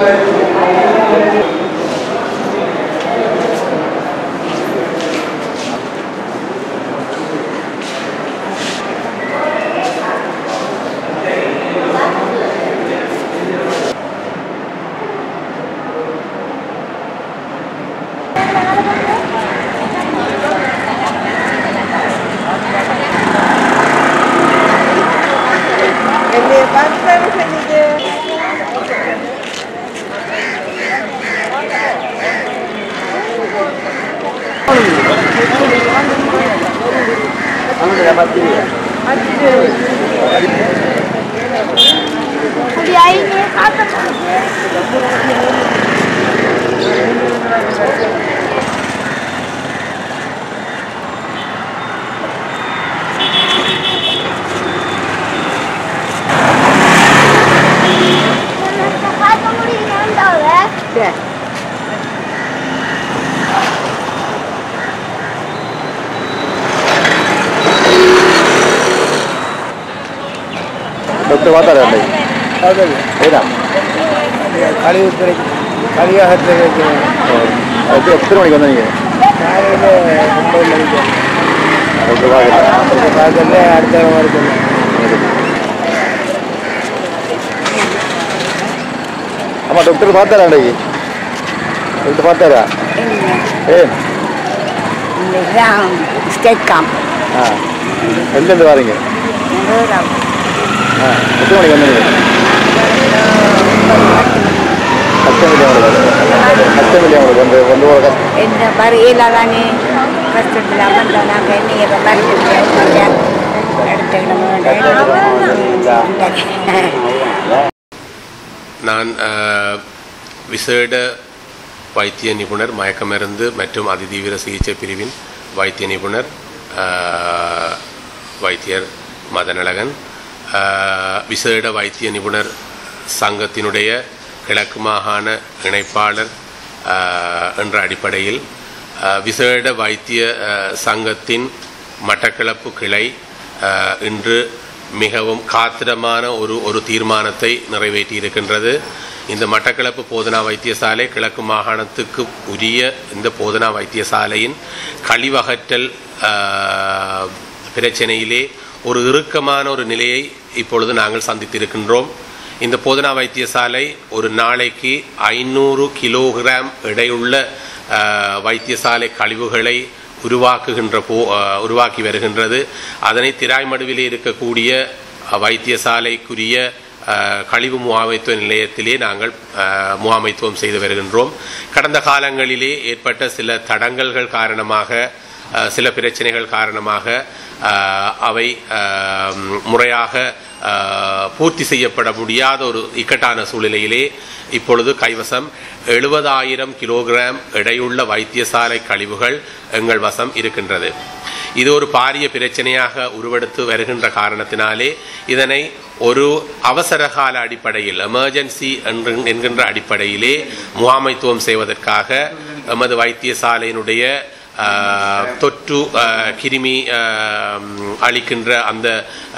என்னைய பார்த்து செஞ்சது டாக்டர் பார்த்தாரு ஏதா கழிவுத்துறை கழிவகத்தில் எத்தனை எத்தனை மணிக்கு வந்தீங்க காலையில் ஒன்பது மணிக்கு டாக்டர் பார்க்கல பார்க்கல அடுத்த வரைக்கும் ஆமா டாக்டர் பார்த்தாரா அன்றைக்கு டாக்டர் பார்த்தாரா ஏ ஸ்டேட் காம் ஆ எங்கேருந்து வாரீங்க ஆ எத்தனை மணிக்கு வந்தீங்க கஷ்டம் இல்லையா உங்களுக்கு கஷ்டம் இல்லையா உங்களுக்கு வந்து வந்து ஒரு கஷ்டம் என்ன வரையில தானே கஷ்டத்தில் வந்தோம் நாங்கள் நீங்கள் மருந்து எடுத்துக்கணும் நான் அஹ், விசேட வைத்திய நிபுணர் மயக்க மருந்து மற்றும் அதிதீவிர சிகிச்சை பிரிவின் வைத்திய நிபுணர் அஹ், வைத்தியர் மதனழகன் அஹ், விசேட வைத்திய நிபுணர் சங்கத்தினுடைய கிழக்கு மாகாண இணைப்பாளர் அஹ், என்ற அடிப்படையில் அஹ், விசேட வைத்திய அஹ், சங்கத்தின் மட்டக்களப்பு கிளை அஹ், இன்று மிகவும் காத்திரமான ஒரு ஒரு தீர்மானத்தை நிறைவேற்றி இருக்கின்றது இந்த மட்டக்களப்பு போதனா வைத்தியசாலை கிழக்கு மாகாணத்துக்கு உரிய இந்த போதனா வைத்தியசாலையின் கழிவகற்றல் ஆஹ், பிரச்சனையிலே ஒரு இறுக்கமான ஒரு நிலையை இப்பொழுது நாங்கள் சந்தித்திருக்கின்றோம் இந்த போதனா வைத்தியசாலை ஒரு நாளைக்கு ஐநூறு கிலோகிராம் எடையுள்ள ஆஹ், வைத்தியசாலை கழிவுகளை உருவாக்குகின்ற போ ஆஹ், உருவாக்கி வருகின்றது அதனை திராய்மடுவிலே இருக்கக்கூடிய அஹ், வைத்தியசாலைக்குரிய ஆஹ், கழிவு முகாமைத்துவ நிலையத்திலே நாங்கள் ஆஹ், முகாமைத்துவம் செய்து வருகின்றோம் கடந்த காலங்களிலே ஏற்பட்ட சில தடங்கல்கள் காரணமாக ஆஹ், சில பிரச்சனைகள் காரணமாக ஆஹ், அவை ஆஹ், முறையாக ஆஹ், பூர்த்தி செய்யப்பட முடியாத ஒரு இக்கட்டான சூழ்நிலையிலே இப்பொழுது கைவசம் எழுபதாயிரம் கிலோகிராம் எடையுள்ள வைத்தியசாலை கழிவுகள் எங்கள் வசம் இருக்கின்றது இது ஒரு பாரிய பிரச்சனையாக உருவெடுத்து வருகின்ற காரணத்தினாலே இதனை ஒரு அவசர கால அடிப்படையில் எமர்ஜென்சி என்கின்ற அடிப்படையிலே முகாமைத்துவம் செய்வதற்காக எமது வைத்தியசாலையினுடைய ஆஹ், தொற்று ஆஹ், கிருமி ஆஹ், அளிக்கின்ற அந்த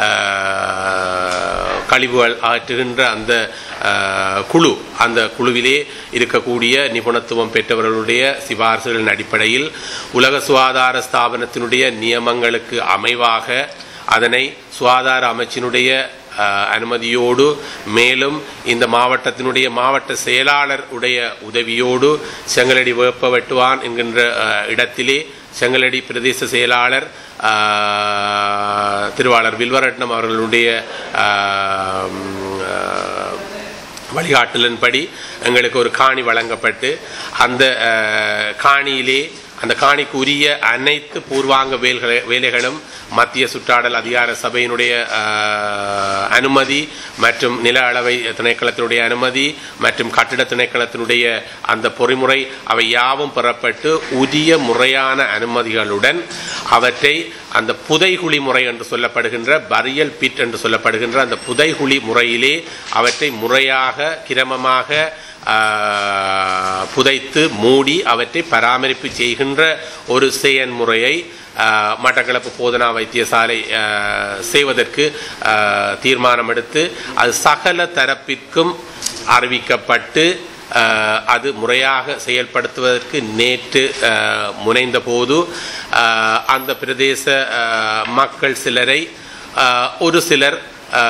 ஆஹ், கழிவுகள் அகற்றுகின்ற அந்த ஆஹ், குழு அந்த குழுவிலே இருக்கக்கூடிய நிபுணத்துவம் பெற்றவர்களுடைய சிபார்சுகளின் அடிப்படையில் உலக சுகாதார ஸ்தாபனத்தினுடைய நியமங்களுக்கு அமைவாக அதனை சுகாதார அமைச்சினுடைய ஆஹ், அனுமதியோடு மேலும் இந்த மாவட்டத்தினுடைய மாவட்ட செயலாளர் உடைய உதவியோடு செங்கலடி வேப்ப வெட்டுவான் என்கின்ற ஆஹ், இடத்திலே செங்கலடி பிரதேச செயலாளர் ஆஹ், திருவாளர் வில்வரட்னம் அவர்களுடைய ஆஹ், உம், ஆஹ், வழிகாட்டலின்படி எங்களுக்கு ஒரு காணி வழங்கப்பட்டு அந்த அஹ், காணியிலே அந்த காணிக்கு உரிய அனைத்து பூர்வாங்க வேல்களை வேலைகளும் மத்திய சுற்றாடல் அதிகார சபையினுடைய அஹ், அனுமதி மற்றும் நில அளவை திணைக்களத்தினுடைய அனுமதி மற்றும் கட்டிட திணைக்களத்தினுடைய அந்த பொறிமுறை அவை யாவும் பெறப்பட்டு உரிய முறையான அனுமதிகளுடன் அவற்றை அந்த புதைகுழி முறை என்று சொல்லப்படுகின்ற பரியல் பிட் என்று சொல்லப்படுகின்ற அந்த புதைகுழி முறையிலே அவற்றை முறையாக கிரமமாக ஆஹ், புதைத்து மூடி அவற்றை பராமரிப்பு செய்கின்ற ஒரு செயன்முறையை ஆஹ், மட்டக்களப்பு போதனா வைத்தியசாலை ஆஹ், செய்வதற்கு ஆஹ், தீர்மானம் எடுத்து அது சகல தரப்பிற்கும் அறிவிக்கப்பட்டு அஹ், அது முறையாக செயல்படுத்துவதற்கு நேற்று அஹ், முனைந்த போது அஹ், அந்த பிரதேச அஹ், மக்கள் சிலரை அஹ், ஒரு சிலர்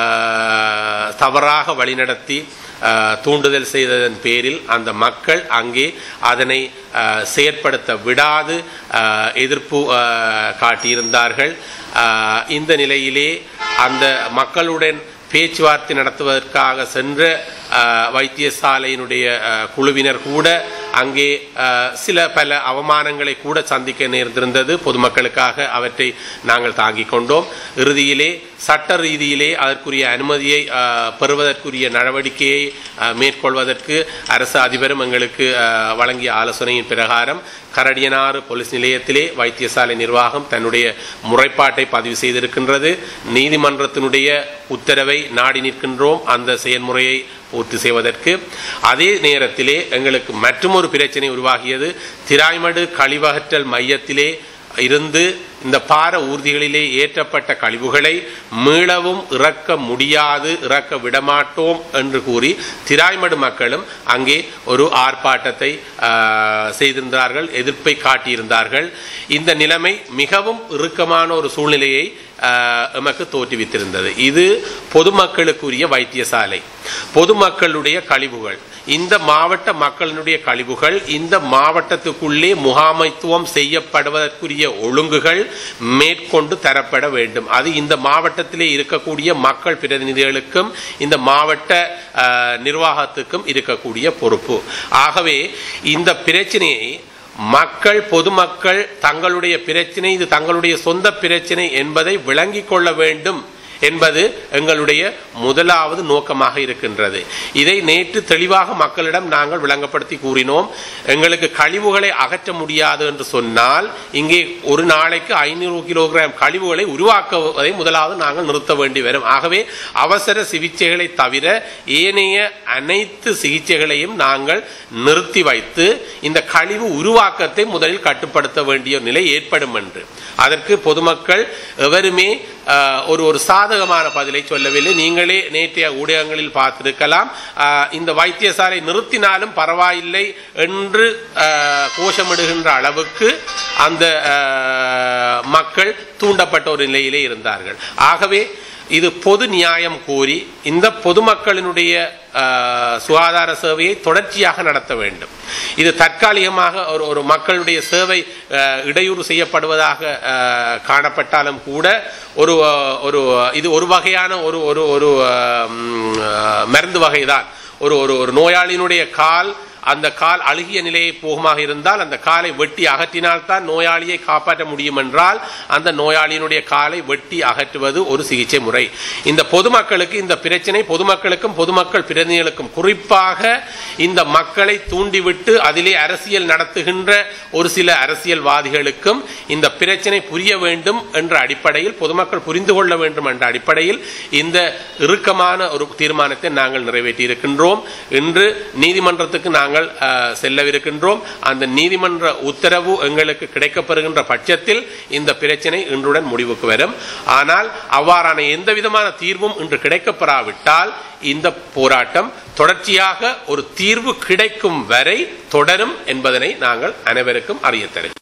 அஹ், தவறாக வழிநடத்தி அஹ், தூண்டுதல் செய்ததன் பேரில் அந்த மக்கள் அங்கே அதனை அஹ், செயற்படுத்த விடாது அஹ், எதிர்ப்பு அஹ், காட்டியிருந்தார்கள் அஹ், இந்த நிலையிலே அந்த மக்களுடன் பேச்சுவார்த்தை நடத்துவதற்காக சென்ற அஹ், வைத்தியசாலையினுடைய அஹ், குழுவினர் கூட அங்கே அஹ், சில பல அவமானங்களை கூட சந்திக்க நேர்ந்திருந்தது பொதுமக்களுக்காக அவற்றை நாங்கள் தாங்கிக் கொண்டோம் இறுதியிலே சட்ட ரீதியிலே அதற்குரிய அனுமதியை அஹ், பெறுவதற்குரிய நடவடிக்கையை அஹ், மேற்கொள்வதற்கு அரசு அதிபரும் எங்களுக்கு அஹ், வழங்கிய ஆலோசனையின் பிரகாரம் கரடியனாறு போலீஸ் நிலையத்திலே வைத்தியசாலை நிர்வாகம் தன்னுடைய முறைப்பாட்டை பதிவு செய்திருக்கின்றது நீதிமன்றத்தினுடைய உத்தரவை நாடி நிற்கின்றோம் அந்த செயல்முறையை பூர்த்தி செய்வதற்கு அதே நேரத்திலே எங்களுக்கு மற்றொரு பிரச்சனை உருவாகியது திராய்மடு கழிவகற்றல் மையத்திலே இருந்து இந்த பார ஊர்திகளிலே ஏற்றப்பட்ட கழிவுகளை மீளவும் இறக்க முடியாது இறக்க விடமாட்டோம் என்று கூறி திராய்மடு மக்களும் அங்கே ஒரு ஆர்ப்பாட்டத்தை ஆஹ், செய்திருந்தார்கள் எதிர்ப்பை காட்டியிருந்தார்கள் இந்த நிலைமை மிகவும் இறுக்கமான ஒரு சூழ்நிலையை ஆஹ், எமக்கு தோற்றுவித்திருந்தது இது பொதுமக்களுக்குரிய வைத்தியசாலை பொதுமக்களுடைய கழிவுகள் இந்த மாவட்ட மக்களினுடைய கழிவுகள் இந்த மாவட்டத்துக்குள்ளே முகாமைத்துவம் செய்யப்படுவதற்குரிய ஒழுங்குகள் மேற்கொண்டு தரப்பட வேண்டும் அது இந்த மாவட்டத்திலே இருக்கக்கூடிய மக்கள் பிரதிநிதிகளுக்கும் இந்த மாவட்ட அஹ், நிர்வாகத்துக்கும் இருக்கக்கூடிய பொறுப்பு ஆகவே இந்த பிரச்சனையை மக்கள் பொதுமக்கள் தங்களுடைய பிரச்சனை இது தங்களுடைய சொந்த பிரச்சனை என்பதை விளங்கிக் கொள்ள வேண்டும் என்பது எங்களுடைய முதலாவது நோக்கமாக இருக்கின்றது இதை நேற்று தெளிவாக மக்களிடம் நாங்கள் விளங்கப்படுத்தி கூறினோம் எங்களுக்கு கழிவுகளை அகற்ற முடியாது என்று சொன்னால் இங்கே ஒரு நாளைக்கு ஐநூறு கிலோகிராம் கழிவுகளை உருவாக்குவதை முதலாவது நாங்கள் நிறுத்த வேண்டி வரும் ஆகவே அவசர சிகிச்சைகளை தவிர ஏனைய அனைத்து சிகிச்சைகளையும் நாங்கள் நிறுத்தி வைத்து இந்த கழிவு உருவாக்கத்தை முதலில் கட்டுப்படுத்த வேண்டிய நிலை ஏற்படும் என்று அதற்கு பொதுமக்கள் எவருமே ஆஹ், ஒரு ஒரு சாதகமான பதிலை சொல்லவில்லை நீங்களே நேற்றைய ஊடகங்களில் பார்த்திருக்கலாம் ஆஹ், இந்த வைத்தியசாலை நிறுத்தினாலும் பரவாயில்லை என்று ஆஹ், கோஷமிடுகின்ற அளவுக்கு அந்த ஆஹ், மக்கள் தூண்டப்பட்ட ஒரு நிலையிலே இருந்தார்கள் ஆகவே இது பொது நியாயம் கோரி இந்த பொதுமக்களினுடைய ஆஹ், சுகாதார சேவையை தொடர்ச்சியாக நடத்த வேண்டும் இது தற்காலிகமாக ஒரு ஒரு மக்களுடைய சேவை ஆஹ், இடையூறு செய்யப்படுவதாக ஆஹ், காணப்பட்டாலும் கூட ஒரு ஆஹ், ஒரு இது ஒரு வகையான ஒரு ஒரு ஒரு ஆஹ், ம், ஆஹ், மருந்து வகைதான் ஒரு ஒரு ஒரு நோயாளியினுடைய கால் அந்த கால் அழுகிய நிலையை போகுமாக இருந்தால் அந்த காலை வெட்டி அகற்றினால்தான் நோயாளியை காப்பாற்ற முடியும் என்றால் அந்த நோயாளியினுடைய காலை வெட்டி அகற்றுவது ஒரு சிகிச்சை முறை இந்த பொதுமக்களுக்கு இந்த பிரச்சனை பொதுமக்களுக்கும் பொதுமக்கள் பிரதிநிதிகளுக்கும் குறிப்பாக இந்த மக்களை தூண்டிவிட்டு அதிலே அரசியல் நடத்துகின்ற ஒரு சில அரசியல்வாதிகளுக்கும் இந்த பிரச்சனை புரிய வேண்டும் என்ற அடிப்படையில் பொதுமக்கள் புரிந்து கொள்ள வேண்டும் என்ற அடிப்படையில் இந்த இறுக்கமான ஒரு தீர்மானத்தை நாங்கள் நிறைவேற்றி இருக்கின்றோம் இன்று நீதிமன்றத்துக்கு நாங்கள் அஹ், செல்லவிருக்கின்றோம் அந்த நீதிமன்ற உத்தரவு எங்களுக்கு கிடைக்கப்பெறுகின்ற பட்சத்தில் இந்த பிரச்சனை இன்றுடன் முடிவுக்கு வரும் ஆனால் அவ்வாறான எந்த விதமான தீர்வும் இன்று கிடைக்கப்பெறாவிட்டால் இந்த போராட்டம் தொடர்ச்சியாக ஒரு தீர்வு கிடைக்கும் வரை தொடரும் என்பதனை நாங்கள் அனைவருக்கும் அறியத் தருகிறோம்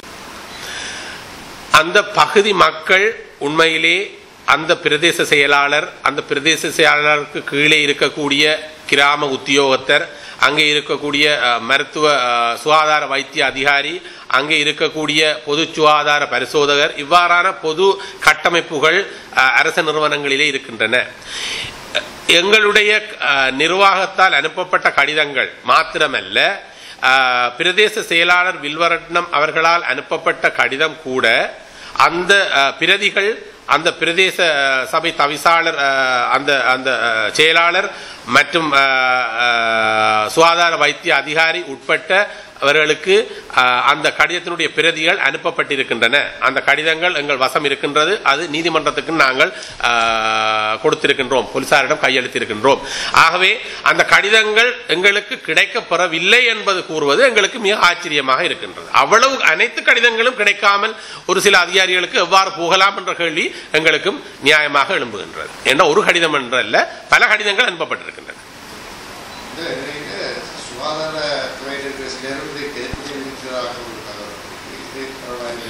அந்த பகுதி மக்கள் உண்மையிலே அந்த பிரதேச செயலாளர் அந்த பிரதேச செயலாளருக்கு கீழே இருக்கக்கூடிய கிராம உத்தியோகத்தர் அங்கே இருக்கக்கூடிய அஹ், மருத்துவ அஹ், சுகாதார வைத்திய அதிகாரி அங்கே இருக்கக்கூடிய பொது சுகாதார பரிசோதகர் இவ்வாறான பொது கட்டமைப்புகள் அஹ், அரச நிறுவனங்களிலே இருக்கின்றன எங்களுடைய அஹ், நிர்வாகத்தால் அனுப்பப்பட்ட கடிதங்கள் மாத்திரமல்ல அஹ், பிரதேச செயலாளர் வில்வரட்னம் அவர்களால் அனுப்பப்பட்ட கடிதம் கூட அந்த அஹ், பிரதிகள் அந்த பிரதேச அஹ், சபை தவிசாளர் அஹ், அந்த அந்த அஹ், செயலாளர் மற்றும் அஹ், அஹ், சுகாதார வைத்திய அதிகாரி உட்பட்ட அவர்களுக்கு அஹ், அந்த கடிதத்தினுடைய பிரதிகள் அனுப்பப்பட்டிருக்கின்றன அந்த கடிதங்கள் எங்கள் வசம் இருக்கின்றது அது நீதிமன்றத்துக்கு நாங்கள் அஹ், கொடுத்திருக்கின்றோம் போலீசாரிடம் கையெழுத்திருக்கின்றோம் ஆகவே அந்த கடிதங்கள் எங்களுக்கு கிடைக்கப்பெறவில்லை என்பது கூறுவது எங்களுக்கு மிக ஆச்சரியமாக இருக்கின்றது அவ்வளவு அனைத்து கடிதங்களும் கிடைக்காமல் ஒரு சில அதிகாரிகளுக்கு எவ்வாறு போகலாம் என்ற கேள்வி எங்களுக்கும் நியாயமாக எழும்புகின்றது என்ற ஒரு கடிதம் என்றல்ல பல கடிதங்கள் அனுப்பப்பட்டிருக்கின்றன இந்த நிலையில சுகாதார துறையில் இருக்கிற சிலரும் இதுக்கு எதிர்ப்பு தெரிவிக்கிறதாக ஒரு தகவல் இது பரவாயில்லை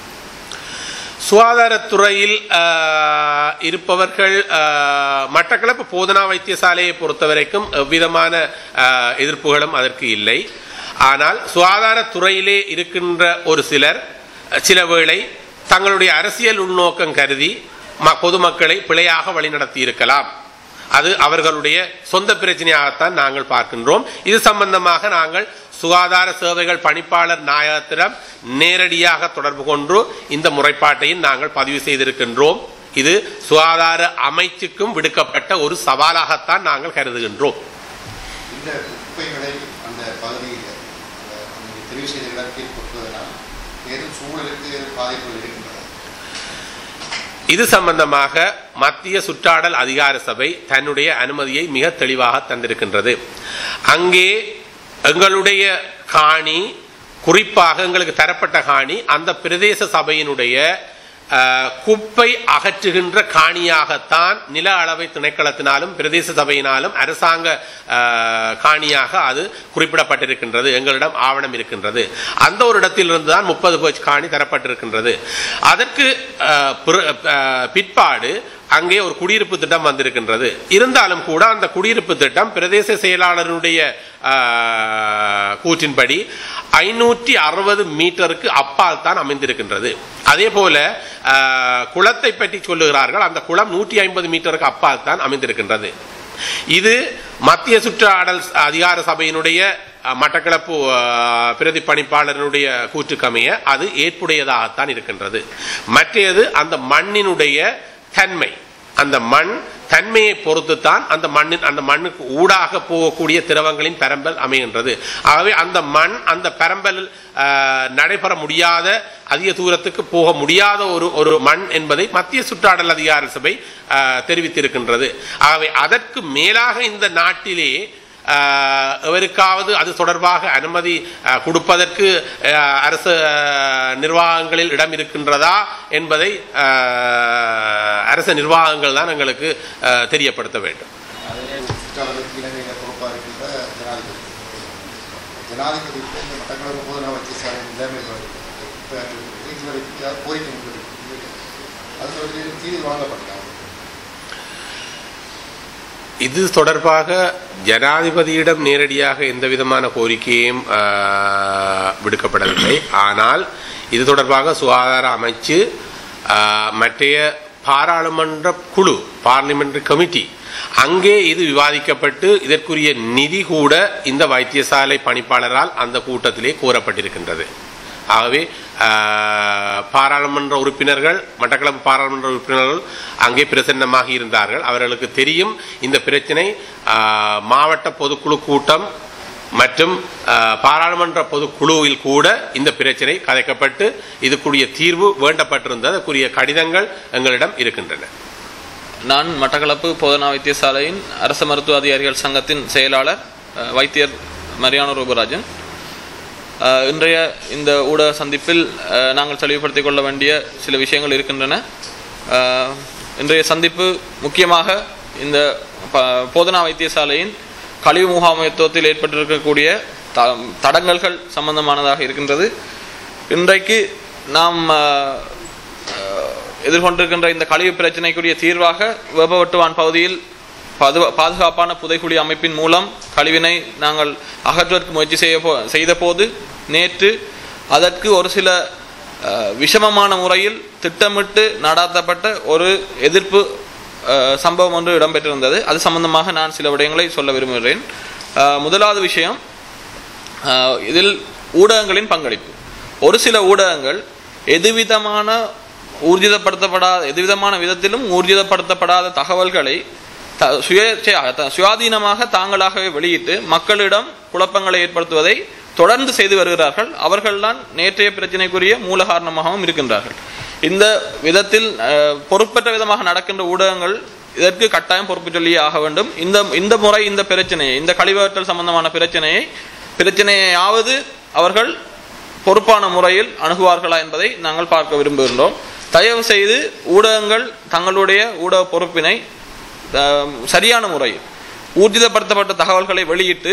சுகாதாரத்துறையில் ஆஹ், இருப்பவர்கள் ஆஹ், மட்டக்களப்பு போதனா வைத்தியசாலையை பொறுத்தவரைக்கும் எவ்விதமான ஆஹ், எதிர்ப்புகளும் அதற்கு இல்லை ஆனால் சுகாதாரத்துறையிலே இருக்கின்ற ஒரு சிலர் சில வேளை தங்களுடைய அரசியல் உள்நோக்கம் கருதி ம- பொதுமக்களை பிழையாக வழிநடத்தி இருக்கலாம் அது அவர்களுடைய சொந்த பிரச்சனையாகத்தான் நாங்கள் பார்க்கின்றோம் இது சம்பந்தமாக நாங்கள் சுகாதார சேவைகள் பணிப்பாளர் நாயகத்திடம் நேரடியாக தொடர்பு கொண்டு இந்த முறைப்பாட்டையும் நாங்கள் பதிவு செய்திருக்கின்றோம் இது சுகாதார அமைச்சுக்கும் விடுக்கப்பட்ட ஒரு சவாலாகத்தான் நாங்கள் கருதுகின்றோம் இந்த குப்பைகளை அந்த பகுதியில் அந்த அந்த தெரிவு செய்த இடத்தில் கொட்டுவதனால் ஏதும் சூழலுக்கு ஏதும் பாதிப்புகள் இருக்கின்றன இது சம்பந்தமாக மத்திய சுற்றாடல் அதிகார சபை தன்னுடைய அனுமதியை மிக தெளிவாக தந்திருக்கின்றது அங்கே எங்களுடைய காணி குறிப்பாக எங்களுக்கு தரப்பட்ட காணி அந்த பிரதேச சபையினுடைய அஹ், குப்பை அகற்றுகின்ற காணியாகத்தான் நில அளவை திணைக்களத்தினாலும் பிரதேச சபையினாலும் அரசாங்க அஹ், காணியாக அது குறிப்பிடப்பட்டிருக்கின்றது எங்களிடம் ஆவணம் இருக்கின்றது அந்த ஒரு இடத்திலிருந்து தான் முப்பது பேஜ் காணி தரப்பட்டிருக்கின்றது அதற்கு அஹ், பிற- அஹ், பிற்பாடு அங்கே ஒரு குடியிருப்பு திட்டம் வந்திருக்கின்றது இருந்தாலும் கூட அந்த குடியிருப்பு திட்டம் பிரதேச செயலாளருடைய ஆஹ், கூற்றின்படி ஐநூற்றி அறுபது மீட்டருக்கு அப்பால் தான் அமைந்திருக்கின்றது அதே போல ஆஹ், குளத்தை பற்றி சொல்லுகிறார்கள் அந்த குளம் நூற்றி ஐம்பது மீட்டருக்கு அப்பால் தான் அமைந்திருக்கின்றது இது மத்திய சுற்றாடல் அதிகார சபையினுடைய அஹ், மட்டக்களப்பு அஹ், பிரதி பணிப்பாளருடைய கூற்றுக்கமைய அது ஏற்புடையதாகத்தான் இருக்கின்றது மற்றது அந்த மண்ணினுடைய தன்மை அந்த மண் தன்மையை பொறுத்துத்தான் அந்த மண்ணின் அந்த மண்ணுக்கு ஊடாக போகக்கூடிய திரவங்களின் பரம்பல் அமைகின்றது ஆகவே அந்த மண் அந்த பரம்பல் ஆஹ், நடைபெற முடியாத அதிக தூரத்துக்கு போக முடியாத ஒரு ஒரு மண் என்பதை மத்திய சுற்றாடல் அதிகார சபை ஆஹ், தெரிவித்திருக்கின்றது ஆகவே அதற்கு மேலாக இந்த நாட்டிலே ஆஹ், எவருக்காவது அது தொடர்பாக அனுமதி ஆஹ், கொடுப்பதற்கு ஆஹ், அரசு ஆஹ், நிர்வாகங்களில் இடம் இருக்கின்றதா என்பதை ஆஹ், அரசு நிர்வாகங்கள் தான் எங்களுக்கு ஆஹ், தெரியப்படுத்த வேண்டும் சுற்றாடலுக்கு இலங்கையில் பொறுப்பாக இருக்கின்ற ஜனாதிபதி ஜனாதிபதிக்கு இந்த மட்டக்களப்பு போதனா வைத்தியசாலை நிலைமை இதுவரைக்கும் கோரிக்கை முன்வைக்கிறது. அது ஒரு தீர்வு வாங்கப்பட்டாங்க இது தொடர்பாக ஜனாதிபதியிடம் நேரடியாக எந்த விதமான கோரிக்கையும் ஆஹ், விடுக்கப்படவில்லை ஆனால் இது தொடர்பாக சுகாதார அமைச்சு ஆஹ், மற்றைய பாராளுமன்ற குழு பார்லிமெண்டரி கமிட்டி அங்கே இது விவாதிக்கப்பட்டு இதற்குரிய நிதி கூட இந்த வைத்தியசாலை பணிப்பாளரால் அந்த கூட்டத்திலே கோரப்பட்டிருக்கின்றது ஆகவே ஆஹ், பாராளுமன்ற உறுப்பினர்கள் மட்டக்களப்பு பாராளுமன்ற உறுப்பினர்கள் அங்கே பிரசன்னமாக இருந்தார்கள் அவர்களுக்கு தெரியும் இந்த பிரச்சனை ஆஹ், மாவட்ட பொதுக்குழு கூட்டம் மற்றும் ஆஹ், பாராளுமன்ற பொதுக்குழுவில் கூட இந்த பிரச்சனை கதைக்கப்பட்டு இதுக்குரிய தீர்வு வேண்டப்பட்டிருந்தது அதுக்குரிய கடிதங்கள் எங்களிடம் இருக்கின்றன நான் மட்டக்களப்பு போதனா வைத்தியசாலையின் அரசு மருத்துவ அதிகாரிகள் சங்கத்தின் செயலாளர் அஹ், வைத்தியர் மரியானோ ரூபராஜன் அஹ், இன்றைய இந்த ஊடக சந்திப்பில் அஹ், நாங்கள் தெளிவுபடுத்திக் கொள்ள வேண்டிய சில விஷயங்கள் இருக்கின்றன அஹ், இன்றைய சந்திப்பு முக்கியமாக இந்த ப- போதனா வைத்தியசாலையின் கழிவு முகாமைத்துவத்தில் ஏற்பட்டிருக்கக்கூடிய த தடங்கல்கள் சம்பந்தமானதாக இருக்கின்றது இன்றைக்கு நாம் அஹ், அஹ், எதிர்கொண்டிருக்கின்ற இந்த கழிவு பிரச்சினைக்குரிய தீர்வாக வெப்பவட்டுவான் பகுதியில் பாது- பாதுகாப்பான புதைக்குழி அமைப்பின் மூலம் கழிவினை நாங்கள் அகற்றுவதற்கு முயற்சி செய்ய போ செய்த போது நேற்று அதற்கு ஒரு சில அஹ், விஷமமான முறையில் திட்டமிட்டு நடாத்தப்பட்ட ஒரு எதிர்ப்பு அஹ், சம்பவம் ஒன்று இடம்பெற்றிருந்தது அது சம்பந்தமாக நான் சில விடயங்களை சொல்ல விரும்புகிறேன் அஹ், முதலாவது விஷயம் ஆஹ் இதில் ஊடகங்களின் பங்களிப்பு ஒரு சில ஊடகங்கள் எதுவிதமான ஊர்ஜிதப்படுத்தப்படாத எதுவிதமான விதத்திலும் ஊர்ஜிதப்படுத்தப்படாத தகவல்களை த சுயேட்சையாக த- சுயாதீனமாக தாங்களாகவே வெளியிட்டு மக்களிடம் குழப்பங்களை ஏற்படுத்துவதை தொடர்ந்து செய்து வருகிறார்கள் அவர்கள்தான் நேற்றைய பிரச்சனைக்குரிய மூல காரணமாகவும் இருக்கின்றார்கள் இந்த விதத்தில் ஆஹ், பொறுப்பற்ற விதமாக நடக்கின்ற ஊடகங்கள் இதற்கு கட்டாயம் பொறுப்பு சொல்லியே ஆக வேண்டும் இந்த இந்த முறை இந்த பிரச்சனையை இந்த கழிவகற்றல் சம்பந்தமான பிரச்சனையை பிரச்சனையாவது அவர்கள் பொறுப்பான முறையில் அணுகுவார்களா என்பதை நாங்கள் பார்க்க விரும்புகின்றோம் தயவு செய்து ஊடகங்கள் தங்களுடைய ஊடக பொறுப்பினை ஆஹ், சரியான முறையில் ஊர்ஜிதப்படுத்தப்பட்ட தகவல்களை வெளியிட்டு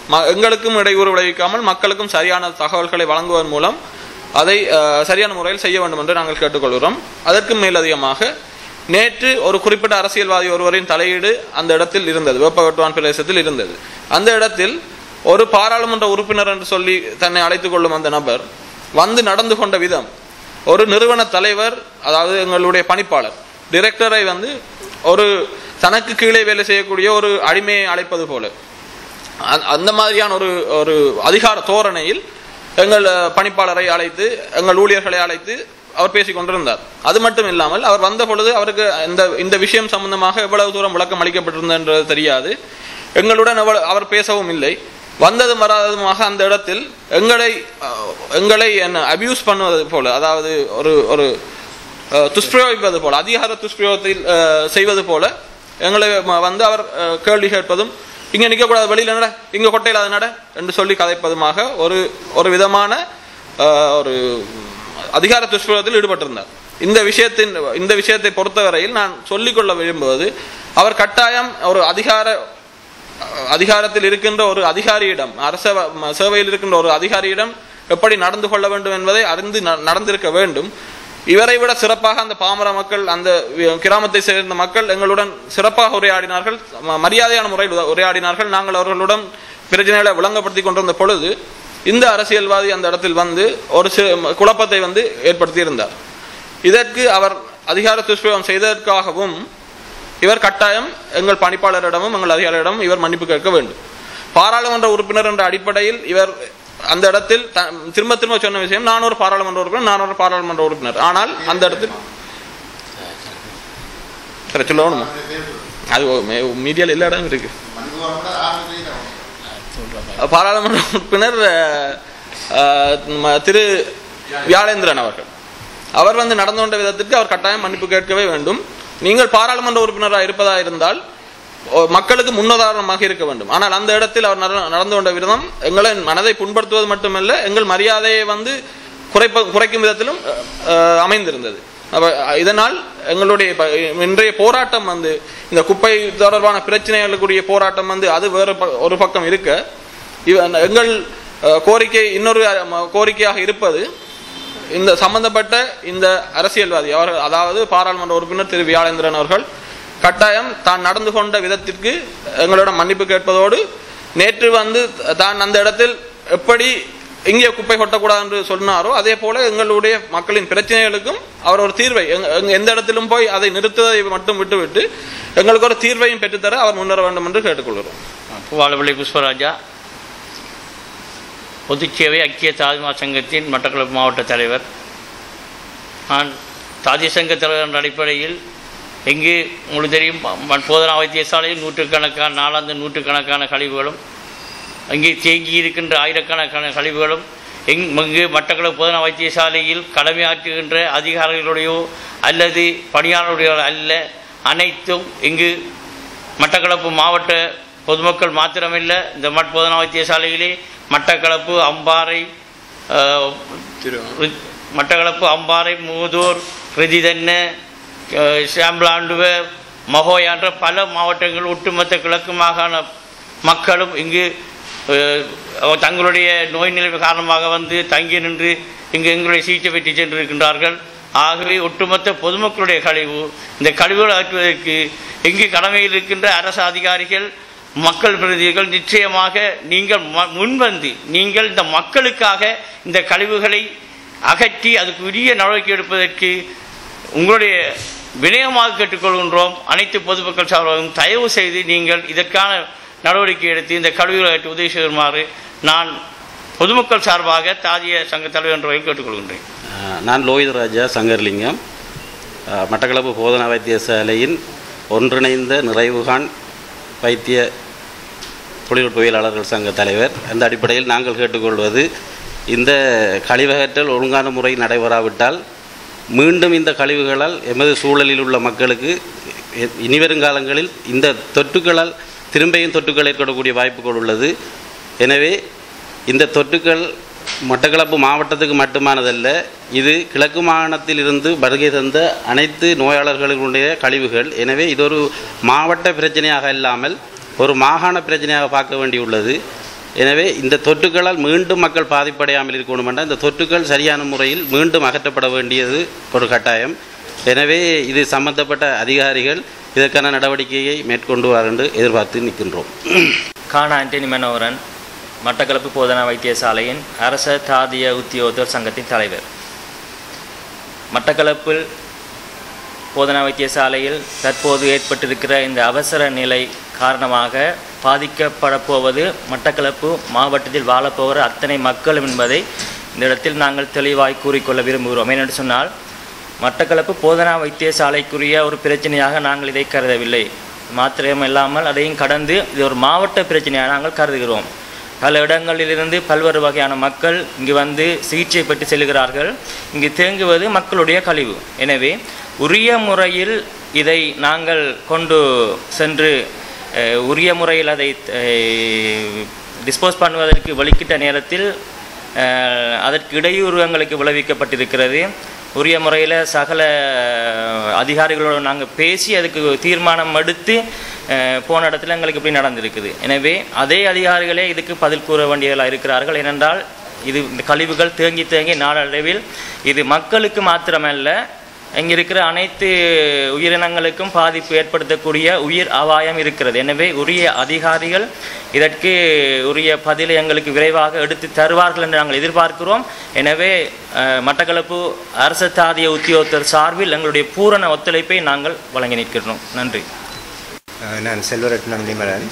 ம- எங்களுக்கும் இடையூறு விளைவிக்காமல் மக்களுக்கும் சரியான தகவல்களை வழங்குவதன் மூலம் அதை அஹ், சரியான முறையில் செய்ய வேண்டும் என்று நாங்கள் கேட்டுக்கொள்கிறோம் அதற்கு மேலதிகமாக நேற்று ஒரு குறிப்பிட்ட அரசியல்வாதி ஒருவரின் தலையீடு அந்த இடத்தில் இருந்தது வேப்பவட்டுவான் பிரதேசத்தில் இருந்தது அந்த இடத்தில் ஒரு பாராளுமன்ற உறுப்பினர் என்று சொல்லி தன்னை அழைத்துக் கொள்ளும் அந்த நபர் வந்து நடந்து கொண்ட விதம் ஒரு நிறுவன தலைவர் அதாவது எங்களுடைய பணிப்பாளர் டிரெக்டரை வந்து ஒரு தனக்கு கீழே வேலை செய்யக்கூடிய ஒரு அடிமையை அழைப்பது போல அந்த- அந்த மாதிரியான ஒரு ஒரு அதிகார தோரணையில் எங்கள் அஹ், பணிப்பாளரை அழைத்து எங்கள் ஊழியர்களை அழைத்து அவர் பேசிக் கொண்டிருந்தார் அது மட்டும் இல்லாமல் அவர் வந்த பொழுது அவருக்கு இந்த இந்த விஷயம் சம்பந்தமாக எவ்வளவு தூரம் விளக்கம் அளிக்கப்பட்டிருந்தது தெரியாது எங்களுடன் எவ்வளவு- அவர் பேசவும் இல்லை வந்ததும் வராததுமாக அந்த இடத்தில் எங்களை அஹ், எங்களை என்ன அபியூஸ் பண்ணுவது போல அதாவது ஒரு ஒரு அஹ், துஷ்பிரயோகிப்பது போல அதிகார துஷ்பிரயோகத்தில் அஹ், செய்வது போல எங்களை ம- வந்து அவர் அஹ், கேள்வி கேட்பதும் இங்க நிற்கக்கூடாது வெளியில நட இங்க கொட்டையில் அது நட என்று சொல்லி கதைப்பதுமாக ஒரு ஒரு விதமான அஹ், ஒரு அதிகார துஷ்பிரயோகத்தில் ஈடுபட்டிருந்தார் இந்த விஷயத்தின் இந்த விஷயத்தை பொறுத்தவரையில் நான் சொல்லிக்கொள்ள விரும்புவது அவர் கட்டாயம் ஒரு அதிகார அஹ், அதிகாரத்தில் இருக்கின்ற ஒரு அதிகாரியிடம் அரச வ- ம- சேவையில் இருக்கின்ற ஒரு அதிகாரியிடம் எப்படி நடந்து கொள்ள வேண்டும் என்பதை அறிந்து ந- நடந்திருக்க வேண்டும் இவரை விட சிறப்பாக அந்த பாமர மக்கள் அந்த வி- கிராமத்தை சேர்ந்த மக்கள் எங்களுடன் சிறப்பாக உரையாடினார்கள் ம- மரியாதையான முறையில் உ- உரையாடினார்கள் நாங்கள் அவர்களுடன் பிரச்சனைகளை விளங்கப்படுத்தி கொண்டிருந்த பொழுது இந்த அரசியல்வாதி அந்த இடத்தில் வந்து ஒரு சி- குழப்பத்தை வந்து ஏற்படுத்தி இருந்தார் இதற்கு அவர் அதிகார துஷ்பிரயோகம் செய்ததற்காகவும் இவர் கட்டாயம் எங்கள் பணிப்பாளரிடமும் எங்கள் அதிகாரியிடமும் இவர் மன்னிப்பு கேட்க வேண்டும் பாராளுமன்ற உறுப்பினர் என்ற அடிப்படையில் இவர் அந்த இடத்தில் த- திரும்ப திரும்ப சொன்ன விஷயம் நான் ஒரு பாராளுமன்ற உறுப்பினர் நான் ஒரு பாராளுமன்ற உறுப்பினர் ஆனால் அந்த இடத்தில் சரி சொல்லணுமா அது மீடியாவில் எல்லா இடமும் இருக்கு மனிதவரம் கூட ஆரம்பத்தில் தான் பாராளுமன்ற உறுப்பினர் அஹ், அஹ், ம- திரு வியாழேந்திரன் அவர்கள் அவர் வந்து நடந்து கொண்ட விதத்திற்கு அவர் கட்டாயம் மன்னிப்பு கேட்கவே வேண்டும் நீங்கள் பாராளுமன்ற உறுப்பினராக இருப்பதா இருந்தால் ஓ- மக்களுக்கு முன்னுதாரணமாக இருக்க வேண்டும் ஆனால் அந்த இடத்தில் அவர் நட- நடந்து கொண்ட விதம் எங்களை மனதை புண்படுத்துவது மட்டுமல்ல எங்கள் மரியாதையை வந்து குறைப்ப குறைக்கும் விதத்திலும் அஹ், அமைந்திருந்தது அப்ப இதனால் எங்களுடைய இப்ப இன்றைய போராட்டம் வந்து இந்த குப்பை தொடர்பான பிரச்சனைகளுக்குரிய போராட்டம் வந்து அது வேறு ப- ஒரு பக்கம் இருக்க இவ- எங்கள் அஹ், கோரிக்கை இன்னொரு அஹ், ம- கோரிக்கையாக இருப்பது இந்த சம்பந்தப்பட்ட இந்த அரசியல்வாதி அவர் அதாவது பாராளுமன்ற உறுப்பினர் திரு வியாழேந்திரன் அவர்கள் கட்டாயம் தான் நடந்து கொண்ட விதத்திற்கு எங்களிடம் மன்னிப்பு கேட்பதோடு நேற்று வந்து தான் அந்த இடத்தில் எப்படி இங்கே குப்பை கொட்டக்கூடாது என்று சொன்னாரோ அதே போல எங்களுடைய மக்களின் பிரச்சனைகளுக்கும் அவர் ஒரு தீர்வை எங்க- எங்க- எந்த இடத்திலும் போய் அதை நிறுத்துவதை மட்டும் விட்டுவிட்டு எங்களுக்கு ஒரு தீர்வையும் பெற்றுத்தர அவர் முன்வர வேண்டும் என்று கேட்டுக்கொள்கிறோம் வாழவிளை புஷ்பராஜா பொதுச்சேவை ஐக்கிய தாதிமா சங்கத்தின் மட்டக்களப்பு மாவட்ட தலைவர் நான் தாதி சங்க தலைவர் என்ற அடிப்படையில் எங்கு உங்களுக்கு தெரியும் ம- போதனா வைத்தியசாலையில் நூற்றுக்கணக்கான நாளாந்து நூற்றுக்கணக்கான கழிவுகளும் அங்கே தேங்கி இருக்கின்ற ஆயிரக்கணக்கான கழிவுகளும் எங் இங்கு மட்டக்களப்பு போதனா வைத்தியசாலையில் கடமையாற்றுகின்ற அதிகாரிகளுடையோ அல்லது பணியாளருடையோ அல்ல அனைத்தும் இங்கு மட்டக்களப்பு மாவட்ட பொதுமக்கள் மாத்திரமில்லை இந்த மட் போதனா வைத்தியசாலையிலே மட்டக்களப்பு அம்பாறை அஹ், ரி- மட்டக்களப்பு அம்பாறை மூதூர் ரிதிதன்ன அஹ், சாம்பலாண்டுவ மகோயா என்ற பல மாவட்டங்கள் ஒட்டுமொத்த கிழக்கு மாகாண மக்களும் இங்கு அஹ், அவர் தங்களுடைய நோய் நிலைமை காரணமாக வந்து தங்கி நின்று இங்கு எங்களுடைய சிகிச்சை பெற்று சென்றிருக்கின்றார்கள் ஆகவே ஒட்டுமொத்த பொதுமக்களுடைய கழிவு இந்த கழிவுகளை அகற்றுவதற்கு இங்கு கடமையில் இருக்கின்ற அரசு அதிகாரிகள் மக்கள் பிரதிநிதிகள் நிச்சயமாக நீங்கள் ம- முன்வந்து நீங்கள் இந்த மக்களுக்காக இந்த கழிவுகளை அகற்றி அதுக்கு உரிய நடவடிக்கை எடுப்பதற்கு உங்களுடைய வினயமாக கேட்டுக்கொள்கின்றோம் அனைத்து பொதுமக்கள் சார்பாகவும் தயவு செய்து நீங்கள் இதற்கான நடவடிக்கை எடுத்து இந்த கழிவுகளை அகற்றி உதவி செய்யுமாறு நான் பொதுமக்கள் சார்பாக தாதிய சங்க தலைவர் என்ற வகையில் கேட்டுக்கொள்கின்றேன் அஹ் நான் லோகித் ராஜா சங்கர்லிங்கம் அஹ் மட்டக்களப்பு போதனா வைத்தியசாலையின் ஒன்றிணைந்த நிறைவுகான் வைத்திய தொழில்நுட்பவியலாளர்கள் சங்க தலைவர் அந்த அடிப்படையில் நாங்கள் கேட்டுக்கொள்வது இந்த கழிவகற்றல் ஒழுங்கான முறையில் நடைபெறாவிட்டால் மீண்டும் இந்த கழிவுகளால் எமது சூழலில் உள்ள மக்களுக்கு எ- இனிவருங்காலங்களில் இந்த தொற்றுக்களால் திரும்பியும் தொற்றுக்கள் ஏற்படக்கூடிய வாய்ப்புகள் உள்ளது எனவே இந்த தொற்றுக்கள் மட்டக்களப்பு மாவட்டத்துக்கு மட்டுமானதல்ல இது கிழக்கு மாகாணத்தில் இருந்து வருகை தந்த அனைத்து நோயாளர்களுடைய கழிவுகள் எனவே இது ஒரு மாவட்ட பிரச்சனையாக இல்லாமல் ஒரு மாகாண பிரச்சனையாக பார்க்க வேண்டியுள்ளது எனவே இந்த தொற்றுக்களால் மீண்டும் மக்கள் பாதிப்படையாமல் இருக்கணும் என்றால் இந்த தொற்றுக்கள் சரியான முறையில் மீண்டும் அகற்றப்பட வேண்டியது ஒரு கட்டாயம் எனவே இது சம்பந்தப்பட்ட அதிகாரிகள் இதற்கான நடவடிக்கையை மேற்கொண்டுவார் என்று எதிர்பார்த்து நிற்கின்றோம் கானா ஆண்டனி மனோகரன் மட்டக்களப்பு போதனா வைத்தியசாலையின் அரச தாதிய உத்தியோகத்தர் சங்கத்தின் தலைவர் மட்டக்களப்பில் போதனா வைத்தியசாலையில் தற்போது ஏற்பட்டிருக்கிற இந்த அவசர நிலை காரணமாக பாதிக்கப்பட போவது மட்டக்களப்பு மாவட்டத்தில் வாழப்போகிற அத்தனை மக்களும் என்பதை இந்த இடத்தில் நாங்கள் தெளிவாய் கூறிக்கொள்ள விரும்புகிறோம் ஏனென்று சொன்னால் மட்டக்களப்பு போதனா வைத்தியசாலைக்குரிய ஒரு பிரச்சனையாக நாங்கள் இதை கருதவில்லை மாத்திரமில்லாமல் அதையும் கடந்து இது ஒரு மாவட்ட பிரச்சனையாக நாங்கள் கருதுகிறோம் பல இடங்களிலிருந்து பல்வேறு வகையான மக்கள் இங்கு வந்து சிகிச்சை பெற்று செல்கிறார்கள் இங்கு தேங்குவது மக்களுடைய கழிவு எனவே உரிய முறையில் இதை நாங்கள் கொண்டு சென்று அஹ், உரிய முறையில் அதை டிஸ்போஸ் பண்ணுவதற்கு வெளிக்கிட்ட நேரத்தில் அஹ், அதற்கு இடையூறு எங்களுக்கு விளைவிக்கப்பட்டிருக்கிறது உரிய முறையில் சகல அஹ், அதிகாரிகளோடு நாங்கள் பேசி அதுக்கு தீர்மானம் எடுத்து அஹ், போன இடத்துல எங்களுக்கு இப்படி நடந்திருக்குது எனவே அதே அதிகாரிகளே இதுக்கு பதில் கூற வேண்டியவர்களாக இருக்கிறார்கள் ஏனென்றால் இது இந்த கழிவுகள் தேங்கி தேங்கி நாளடைவில் இது மக்களுக்கு மாத்திரமல்ல இங்கே இருக்கிற அனைத்து உயிரினங்களுக்கும் பாதிப்பு ஏற்படுத்தக்கூடிய உயிர் அபாயம் இருக்கிறது எனவே உரிய அதிகாரிகள் இதற்கு உரிய பதிலை எங்களுக்கு விரைவாக எடுத்து தருவார்கள் என்று நாங்கள் எதிர்பார்க்கிறோம் எனவே அஹ், மட்டக்களப்பு அரசு தாதிய உத்தியோகத்தர் சார்பில் எங்களுடைய பூரண ஒத்துழைப்பை நாங்கள் வழங்கி நிற்கிறோம் நன்றி நான் செல்வரட்னம் நிமலன்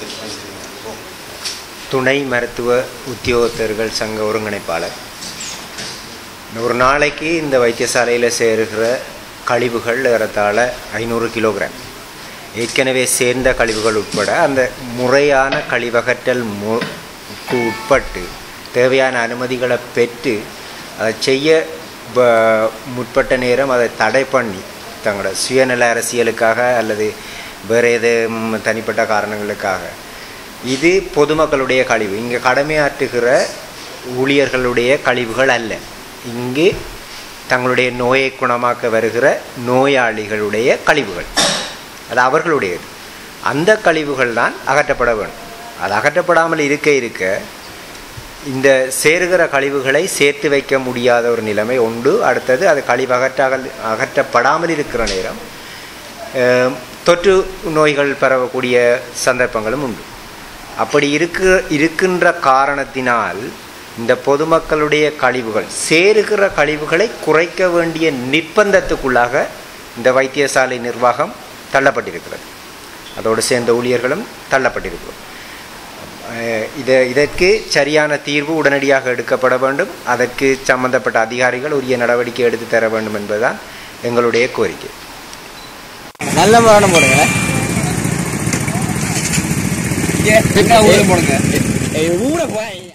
துணை மருத்துவ உத்தியோகத்தர்கள் சங்க ஒருங்கிணைப்பாளர் ஒரு நாளைக்கு இந்த வைத்தியசாலையில் சேருகிற கழிவுகள் ஏறத்தாழ ஐநூறு கிலோகிராம் ஏற்கனவே சேர்ந்த கழிவுகள் உட்பட அந்த முறையான கழிவகற்றல் முக்கு உட்பட்டு தேவையான அனுமதிகளை பெற்று அதை செய்ய ப- முற்பட்ட நேரம் அதை தடை பண்ணி தங்களோட சுயநல அரசியலுக்காக அல்லது வேறு ஏதும் தனிப்பட்ட காரணங்களுக்காக இது பொதுமக்களுடைய கழிவு இங்கே கடமையாற்றுகிற ஊழியர்களுடைய கழிவுகள் அல்ல இங்கு தங்களுடைய நோயை குணமாக்க வருகிற நோயாளிகளுடைய கழிவுகள் அது அவர்களுடையது அந்த கழிவுகள் தான் அகற்றப்பட வேண்டும் அது அகற்றப்படாமல் இருக்க இருக்க இந்த சேருகிற கழிவுகளை சேர்த்து வைக்க முடியாத ஒரு நிலைமை உண்டு அடுத்தது அது கழிவு அகற்றாகல் அகற்றப்படாமல் இருக்கிற நேரம் அஹ், தொற்று நோய்கள் பரவக்கூடிய சந்தர்ப்பங்களும் உண்டு அப்படி இருக்கு இருக்கின்ற காரணத்தினால் இந்த பொதுமக்களுடைய கழிவுகள் சேருகிற கழிவுகளை குறைக்க வேண்டிய நிர்பந்தத்துக்குள்ளாக இந்த வைத்தியசாலை நிர்வாகம் தள்ளப்பட்டிருக்கிறது அதோடு சேர்ந்த ஊழியர்களும் தள்ளப்பட்டிருக்கிறோம் அஹ் இத இதற்கு சரியான தீர்வு உடனடியாக எடுக்கப்பட வேண்டும் அதற்கு சம்பந்தப்பட்ட அதிகாரிகள் உரிய நடவடிக்கை எடுத்து தர வேண்டும் என்பதுதான் எங்களுடைய கோரிக்கை நல்ல மரணம் போடுங்க ஊட போடுங்க ஊட போய்